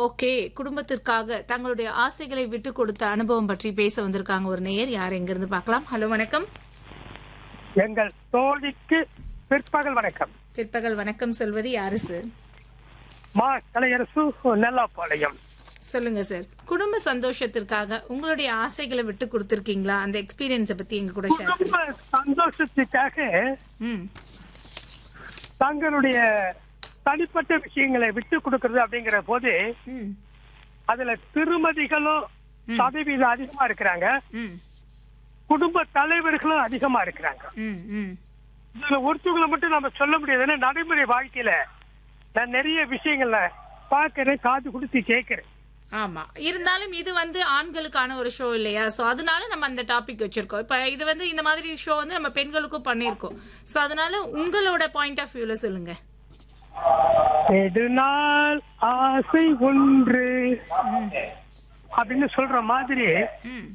Okay குடும்பத்திற்காக தங்களுடைய ஆசைகளை விட்டு கொடுத்த அனுபவம் பற்றி பேச வந்திருக்காங்க ஒரு நேயர் யார் எங்க இருந்து பார்க்கலாம் ஹலோ வணக்கம் எங்கள் தோழிக்கு பிற்பகல் வணக்கம் பிற்பகல் வணக்கம் சொல்வது யாரு சார் மா கலையரசு நெல்லாப்பாளையம் சொல்லுங்க சார் குடும்ப சந்தோஷத்திற்காக உங்களுடைய ஆசைகளை விட்டு கொடுத்திருக்கீங்களா அந்த எக்ஸ்பீரியன்ஸ பத்தி எங்க கூட ஷேர் குடும்ப சந்தோஷத்துக்காக ம் தங்களுடைய தனிப்பட்ட விஷயங்களை விட்டு கொடுக்கறது அப்படிங்கிற போது ம் அதுல திருமதிகளும் சதவீதம் அதிகமா இருக்கிறாங்க ம் குடும்ப தலைவர்களும் அதிகமா இருக்கிறாங்க ம் ம் இதுல ஒருத்தவங்களை மட்டும் நம்ம சொல்ல முடியாது ஏன்னா நடைமுறை வாழ்க்கையில நான் நிறைய விஷயங்கள பாக்குறேன் காது கொடுத்து கேட்கிறேன் ஆமா இருந்தாலும் இது வந்து ஆண்களுக்கான ஒரு ஷோ இல்லையா சோ அதனால நம்ம அந்த டாபிக் வச்சிருக்கோம் இப்ப இது வந்து இந்த மாதிரி ஷோ வந்து நம்ம பெண்களுக்கும் பண்ணிருக்கோம் சோ அதனால உங்களோட பாயிண்ட் ஆஃப் வியூல சொல்லுங்க நெடுநாள் ஆசை ஒன்று அப்படின்னு சொல்ற மாதிரி ம்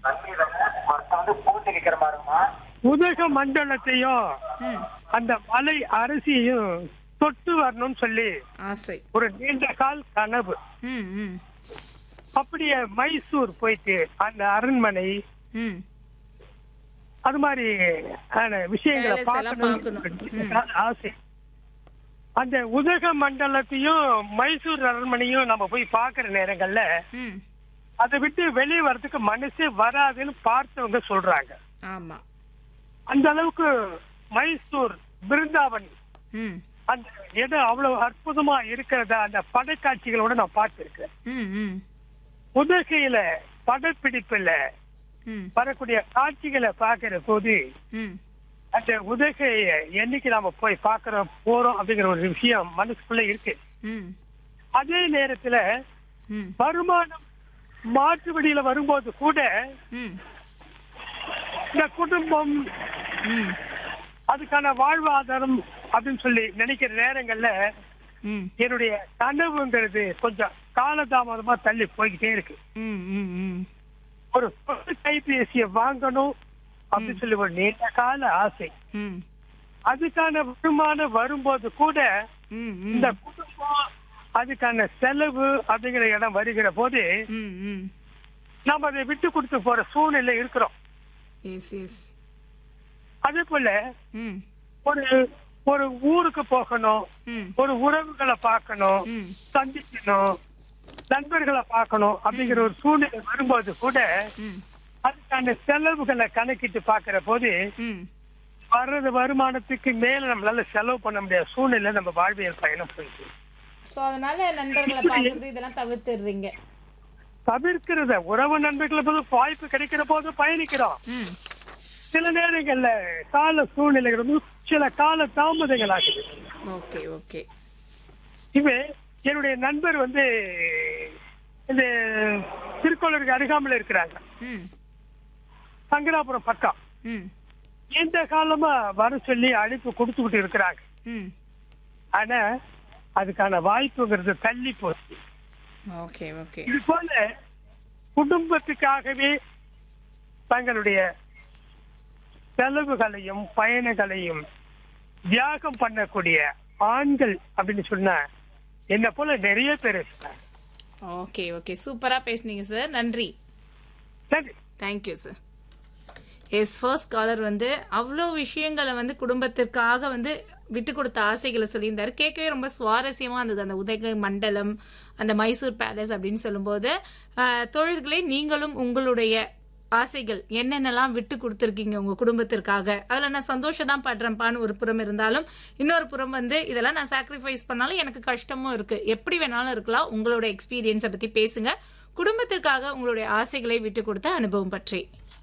உதக மண்டலத்தையும் ம் அந்த மலை அரசியையும் தொட்டு வரணும்னு சொல்லி ஆசை ஒரு நீண்ட கால் கனவு ம் ம் அப்படியே மைசூர் போயிட்டு அந்த அரண்மனை ம் அது மாதிரி ஆன விஷயங்களை Palace எல்லாம் பார்க்கணும் பார்க்கணும். ஆசை அந்த உதக மண்டலத்தையும் மைசூர் அரண்மனையும் நம்ம போய் பார்க்கிற நேரங்கள்ல ம் அதை விட்டு வெளியே வர்றதுக்கு மனசே வராதுன்னு பார்த்தவங்க சொல்றாங்க ஆமா அந்த அளவுக்கு மைசூர் பிருந்தாவன் ம் அந்த இடம் அவ்வளவு அற்புதமா இருக்கிறத அந்த படக்காட்சிகளோட நான் பார்த்திருக்கேன் ம் ம் உதகையில படப்பிடிப்புல ம் வரக்கூடிய காட்சிகளை பார்க்கிற போது ம் அந்த உதகைய என்னைக்கு நாம போய் பார்க்கறோம் போறோம் அப்படிங்கிற ஒரு விஷயம் மனசுக்குள்ள இருக்கு ம் அதே நேரத்துல ம் வருமானம் மாற்று வழியில வரும்போது கூட ம் இந்த குடும்பம் ம் அதுக்கான வாழ்வாதாரம் அப்படின்னு சொல்லி நினைக்கிற நேரங்கள்ல ம் என்னுடைய கனவுங்கிறது கொஞ்சம் காலதாமதமா தள்ளி போய்கிட்டே இருக்கு ம் ம் ம் ஒரு புது கைபேசியை வாங்கணும் அப்படின்னு சொல்லி ஒரு நீண்ட கால ஆசை ம் அதுக்கான வருமானம் வரும்போது கூட ம் இந்த குடும்பம் அதுக்கான செலவு அப்படிங்கிற இடம் வருகிற போது ம் ம் நாம அதை விட்டு கொடுத்து போற சூழ்நிலை இருக்கிறோம் எஸ் எஸ் அதே போல ம் ஒரு ஒரு ஊருக்கு போகணும் ம் ஒரு உறவுகளை பார்க்கணும் ம் சந்திக்கணும் நண்பர்களை பார்க்கணும் அப்படிங்கிற ஒரு சூழ்நிலை வரும்போது கூட ம் அதுக்கான செலவுகளை கணக்கிட்டு பாக்குற போது ம் வர்றது வருமானத்துக்கு மேல நம்மளால செலவு பண்ண முடியாத சூழ்நிலை நம்ம வாழ்வியல் பயணம் போயிடுச்சு சோ அதனால நண்பர்களை பாக்குறது இதெல்லாம் தவிர்த்துடுறீங்க தவிர்க்கிறத உறவு நண்பர்களை போது வாய்ப்பு கிடைக்கிற போது பயணிக்கிறோம் ம் சில நேரங்கள்ல கால சூழ்நிலைகள் வந்து சில கால தாமதங்கள் ஆகுது ஓகே ஓகே இவ என்னுடைய நண்பர் வந்து இந்த திருக்கோளருக்கு அருகாமையில் இருக்கிறாங்க ம் சங்கராபுரம் பக்கம் ம் இந்த காலமா வர சொல்லி அழைப்பு கொடுத்துக்கிட்டு இருக்கிறாங்க ம் ஆனா அதுக்கான வாய்ப்புங்கிறது தள்ளி போச்சு ஓகே ஓகே இது போல குடும்பத்துக்காகவே தங்களுடைய செலவுகளையும் பயணங்களையும் தியாகம் பண்ணக்கூடிய ஆண்கள் அப்படின்னு சொன்னா என்ன போல நிறைய பேர் இருக்காங்க ஓகே ஓகே சூப்பரா பேசுனீங்க சார் நன்றி சரி thank you sir yes first caller வந்து அவ்வளோ விஷயங்களை வந்து குடும்பத்திற்காக வந்து விட்டு கொடுத்த ஆசைகளை சொல்லியிருந்தாரு கேட்கவே ரொம்ப சுவாரஸ்யமா இருந்தது அந்த உதகை மண்டலம் அந்த மைசூர் பேலஸ் அப்படின்னு சொல்லும்போது ஆஹ், தோழர்களே நீங்களும் உங்களுடைய ஆசைகள் என்னென்னலாம் விட்டு கொடுத்துருக்கீங்க உங்க குடும்பத்திற்காக அதுல நான் சந்தோஷம் தான் படுறேன்ப்பான்னு ஒரு புறம் இருந்தாலும் இன்னொரு புறம் வந்து இதெல்லாம் நான் சாக்ரிஃபைஸ் பண்ணாலும் எனக்கு கஷ்டமும் இருக்கு எப்படி வேணாலும் இருக்கலாம் உங்களோட எக்ஸ்பீரியன்ஸை பத்தி பேசுங்க குடும்பத்திற்காக உங்களுடைய ஆசைகளை விட்டு கொடுத்த அனுபவம் பற்றி